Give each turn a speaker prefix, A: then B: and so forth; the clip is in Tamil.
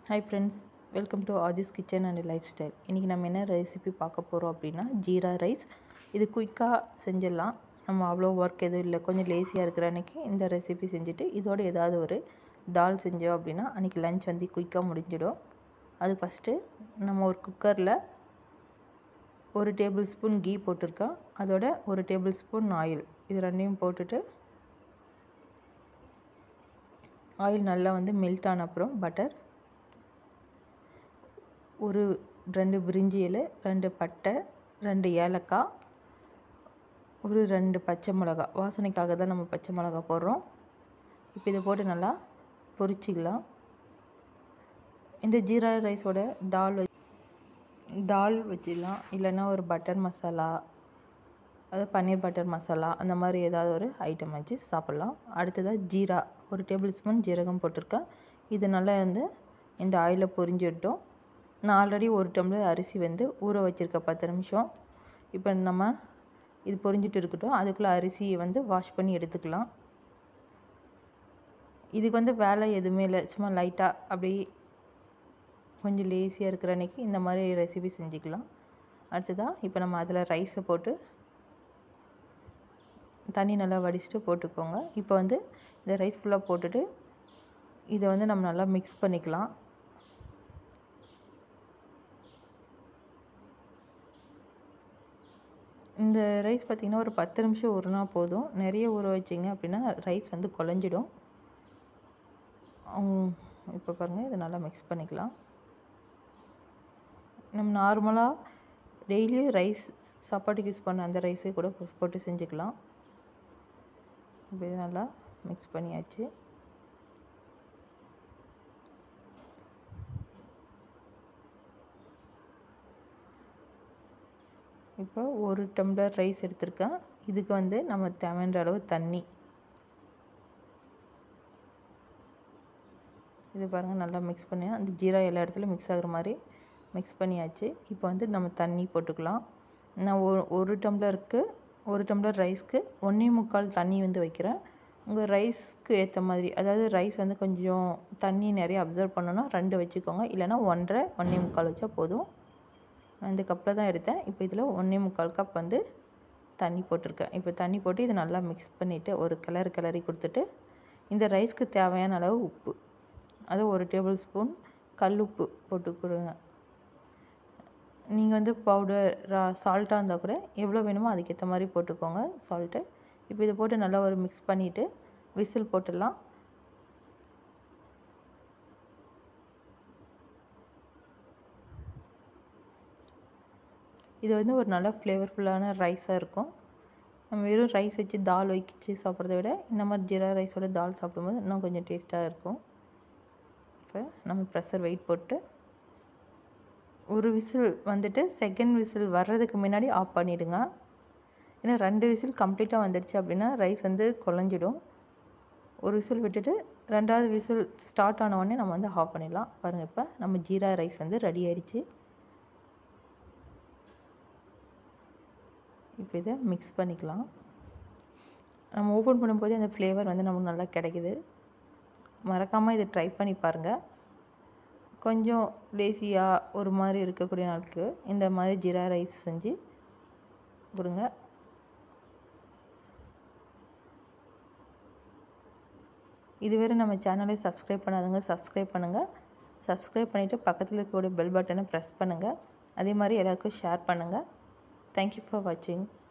A: hi friends welcome to Aadhi's kitchen and life style இன்றைக்கி நம்ம என்ன ரெசிபி பார்க்க போகிறோம் அப்படின்னா ஜீரா ரைஸ் இது குயிக்காக செஞ்சிடலாம் நம்ம அவ்வளோ ஒர்க் எதுவும் இல்லை கொஞ்சம் லேசியாக இருக்கிற அன்றைக்கி இந்த ரெசிபி செஞ்சுட்டு இதோட ஏதாவது ஒரு தால் செஞ்சோம் அப்படின்னா அன்றைக்கி லஞ்ச் வந்து குயிக்காக முடிஞ்சிடும் அது ஃபஸ்ட்டு நம்ம ஒரு குக்கரில் ஒரு டேபிள் ஸ்பூன் கீ போட்டிருக்கோம் அதோட ஒரு டேபிள் ஸ்பூன் ஆயில் இது ரெண்டையும் போட்டுட்டு ஆயில் நல்லா வந்து மெல்ட் ஆன அப்புறம் பட்டர் ஒரு ரெண்டு பிரிஞ்சி இலை ரெண்டு பட்டை ரெண்டு ஏலக்காய் ஒரு ரெண்டு பச்சை மிளகா வாசனைக்காக தான் நம்ம பச்சை மிளகா போடுறோம் இப்போ இதை போட்டு நல்லா பொரிச்சிக்கலாம் இந்த ஜீரா ரைஸோட தால் வ தால் வச்சிடலாம் இல்லைன்னா ஒரு பட்டர் மசாலா அதாவது பன்னீர் பட்டர் மசாலா அந்த மாதிரி ஏதாவது ஒரு ஐட்டம் வச்சு சாப்பிட்லாம் அடுத்ததாக ஜீரா ஒரு டேபிள் ஸ்பூன் ஜீரகம் போட்டிருக்கேன் இது நல்லா வந்து இந்த ஆயிலில் பொரிஞ்சிட்டோம் நான் ஆல்ரெடி ஒரு டம்ளர் அரிசி வந்து ஊற வச்சுருக்கேன் பத்து நிமிஷம் இப்போ நம்ம இது பொரிஞ்சிட்டு இருக்கட்டும் அதுக்குள்ளே அரிசியை வந்து வாஷ் பண்ணி எடுத்துக்கலாம் இதுக்கு வந்து வேலை எதுவுமே இல்லை சும்மா லைட்டாக அப்படி கொஞ்சம் லேசியாக இருக்கிற அன்றைக்கி இந்த மாதிரி ரெசிபி செஞ்சுக்கலாம் அடுத்ததாக இப்போ நம்ம அதில் ரைஸை போட்டு தண்ணி நல்லா வடிச்சிட்டு போட்டுக்கோங்க இப்போ வந்து இந்த ரைஸ் ஃபுல்லாக போட்டுட்டு இதை வந்து நம்ம நல்லா மிக்ஸ் பண்ணிக்கலாம் இந்த ரைஸ் பார்த்திங்கன்னா ஒரு பத்து நிமிஷம் ஊறினா போதும் நிறைய ஊற வச்சிங்க அப்படின்னா ரைஸ் வந்து குழஞ்சிடும் இப்போ பாருங்கள் இதை நல்லா மிக்ஸ் பண்ணிக்கலாம் நம்ம நார்மலாக டெய்லியும் ரைஸ் சாப்பாட்டுக்கு யூஸ் பண்ண அந்த ரைஸே கூட போட்டு செஞ்சுக்கலாம் இப்போ நல்லா மிக்ஸ் பண்ணியாச்சு இப்போ ஒரு டம்ளர் ரைஸ் எடுத்திருக்கேன் இதுக்கு வந்து நம்ம தேவையான அளவு தண்ணி இது பாருங்கள் நல்லா மிக்ஸ் பண்ணி அந்த ஜீரா எல்லா இடத்துலையும் மிக்ஸ் ஆகுற மாதிரி மிக்ஸ் பண்ணியாச்சு இப்போ வந்து நம்ம தண்ணி போட்டுக்கலாம் நான் ஒரு ஒரு டம்ளருக்கு ஒரு டம்ளர் ரைஸ்க்கு ஒன்றே முக்கால் தண்ணி வந்து வைக்கிறேன் உங்கள் ரைஸ்க்கு ஏற்ற மாதிரி அதாவது ரைஸ் வந்து கொஞ்சம் தண்ணி நிறைய அப்சர்வ் பண்ணணும்னா ரெண்டு வச்சுக்கோங்க இல்லைனா ஒன்றரை ஒன்றே முக்கால் வச்சா போதும் நான் இந்த கப்பில் தான் எடுத்தேன் இப்போ இதில் ஒன்றே முக்கால் கப் வந்து தண்ணி போட்டிருக்கேன் இப்போ தண்ணி போட்டு இதை நல்லா மிக்ஸ் பண்ணிவிட்டு ஒரு கிளறு கிளறி கொடுத்துட்டு இந்த ரைஸ்க்கு தேவையான அளவு உப்பு அது ஒரு டேபிள் ஸ்பூன் கல் உப்பு போட்டு கொடுங்க நீங்கள் வந்து பவுடர் சால்ட்டாக இருந்தால் கூட எவ்வளோ வேணுமோ அதுக்கேற்ற மாதிரி போட்டுக்கோங்க சால்ட்டு இப்போ இதை போட்டு நல்லா ஒரு மிக்ஸ் பண்ணிவிட்டு விசில் போட்டுடலாம் இது வந்து ஒரு நல்ல ஃப்ளேவர்ஃபுல்லான ரைஸாக இருக்கும் நம்ம வெறும் ரைஸ் வச்சு தால் வச்சு சாப்பிட்றத விட இந்த மாதிரி ஜீரா ரைஸோட தால் சாப்பிடும்போது இன்னும் கொஞ்சம் டேஸ்ட்டாக இருக்கும் இப்போ நம்ம ப்ரெஷர் வெயிட் போட்டு ஒரு விசில் வந்துட்டு செகண்ட் விசில் வர்றதுக்கு முன்னாடி ஆஃப் பண்ணிவிடுங்க ஏன்னா ரெண்டு விசில் கம்ப்ளீட்டாக வந்துடுச்சு அப்படின்னா ரைஸ் வந்து குழஞ்சிடும் ஒரு விசில் விட்டுட்டு ரெண்டாவது விசில் ஸ்டார்ட் ஆன உடனே நம்ம வந்து ஆஃப் பண்ணிடலாம் பாருங்கள் இப்போ நம்ம ஜீரா ரைஸ் வந்து ரெடி ஆகிடுச்சு இப்போ இதை மிக்ஸ் பண்ணிக்கலாம் நம்ம ஓப்பன் பண்ணும்போது அந்த ஃப்ளேவர் வந்து நமக்கு நல்லா கிடைக்குது மறக்காமல் இதை ட்ரை பண்ணி பாருங்கள் கொஞ்சம் லேசியாக ஒரு மாதிரி இருக்கக்கூடிய நாளுக்கு இந்த மாதிரி ஜீரா ரைஸ் செஞ்சு கொடுங்க இதுவரை நம்ம சேனலை சப்ஸ்கிரைப் பண்ணாதவங்க சப்ஸ்கிரைப் பண்ணுங்கள் சப்ஸ்கிரைப் பண்ணிவிட்டு பக்கத்தில் இருக்கக்கூடிய பெல் பட்டனை ப்ரெஸ் பண்ணுங்கள் அதே மாதிரி எல்லாருக்கும் ஷேர் பண்ணுங்கள் தேங்க்யூ ஃபார் வாட்சிங்